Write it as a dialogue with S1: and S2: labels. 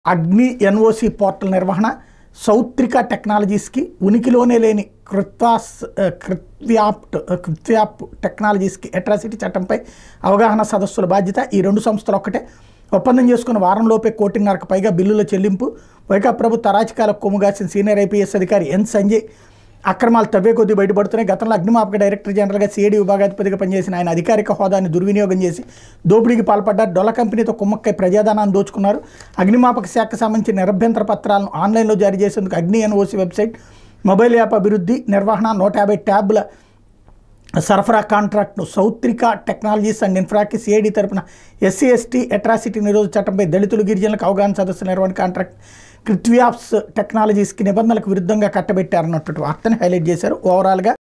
S1: అగ్ని NOC portal నిర్వహణ సౌత్రిక టెక్నాలజీస్కి ఉనికిలోనే లేని కృత్వాస్ కృత్వ్యాప్ట్ కృత్వ్యాప్ టెక్నాలజీస్కి అట్రాసిటీ చట్టంపై అవగాహన సదస్సుల బాధ్యత ఈ రెండు సంస్థలు ఒక్కటే ఒప్పందం చేసుకున్న వారంలోపే కోటిన్నరకు పైగా బిల్లుల చెల్లింపు వైకా ప్రభుత్వ అరాచకాలకు కొమ్ముగాసిన సీనియర్ ఐపీఎస్ అధికారి ఎన్ సంజయ్ అక్రమాలు తవ్వే కొద్దీ బయటపడుతున్నాయి గతంలో అగ్నిమాపక డైరెక్టర్ జనరల్గా సిఐడి విభాగాధిపతిగా పనిచేసిన ఆయన అధికారిక హోదాని దుర్వినియోగం చేసి దోపిడీకి పాల్పడ్డారు డొల్ల కంపెనీతో కుమ్మక్కై ప్రజాధనాన్ని దోచుకున్నారు అగ్నిమాపక శాఖకు సంబంధించిన నిరభ్యంతర పత్రాలను ఆన్లైన్లో జారీ చేసేందుకు అగ్ని ఎన్ఓసి వెబ్సైట్ మొబైల్ యాప్ అభివృద్ధి నిర్వహణ నూట యాభై ట్యాబ్ల సరఫరా కాంట్రాక్ట్ను సౌత్రిక టెక్నాలజీస్ అండ్ ఇన్ఫ్రాకి సిఐడి తరపున ఎస్సీ ఎస్టీ అట్రాసిటీ నిరోధక చట్టంపై దళితులు గిరిజనులకు అవగాహన సదస్సు నిర్వహణ కాంట్రాక్ట్ క్రిట్వియాప్స్ టెక్నాలజీస్కి నిబంధనలకు విరుద్ధంగా కట్టబెట్టారన్నట్టు వార్తని హైలైట్ చేశారు ఓవరాల్గా